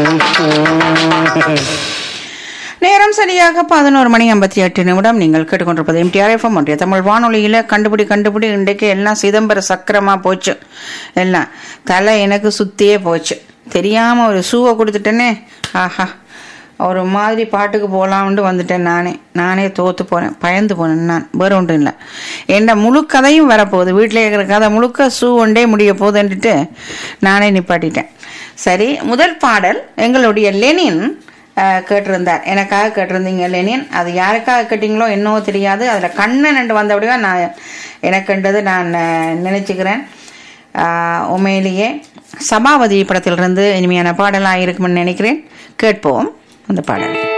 நேரம் சரியாக பதினோரு மணி ஐம்பத்தி எட்டு நிமிடம் நீங்கள் கேட்டுக்கொண்டிருப்பது எம்டிஆர் எஃப்எம் ஒன்றிய தமிழ் வானொலியில் கண்டுபிடி கண்டுபிடி இன்றைக்கு எல்லாம் சிதம்பர சக்கரமா போச்சு எல்லாம் தலை எனக்கு சுத்தியே போச்சு தெரியாம ஒரு ஷூவை கொடுத்துட்டேனே ஆஹா ஒரு மாதிரி பாட்டுக்கு போகலாம்னு வந்துட்டேன் நானே நானே தோத்து போனேன் பயந்து போனேன் நான் வேற ஒன்றும் இல்லை என்ன முழு கதையும் வரப்போகுது வீட்டில் இருக்கிற கதை முழுக்க ஷூ ஒன்றே முடிய போகுதுன்ட்டு நானே நிப்பாட்டிட்டேன் சரி முதல் பாடல் எங்களுடைய லெனின் அஹ், கேட்டிருந்தார் எனக்காக கேட்டிருந்தீங்க லெனின் அது யாருக்காக கேட்டீங்களோ என்னவோ தெரியாது அதில் கண்ணன் என்று வந்தபடியா நான் எனக்குன்றது நான் அஹ், நினைச்சுக்கிறேன் அஹ், உண்மையிலேயே சபாபதி படத்திலிருந்து இனிமையான பாடலாக இருக்கும்னு நினைக்கிறேன் கேட்போம் அந்த பாடல்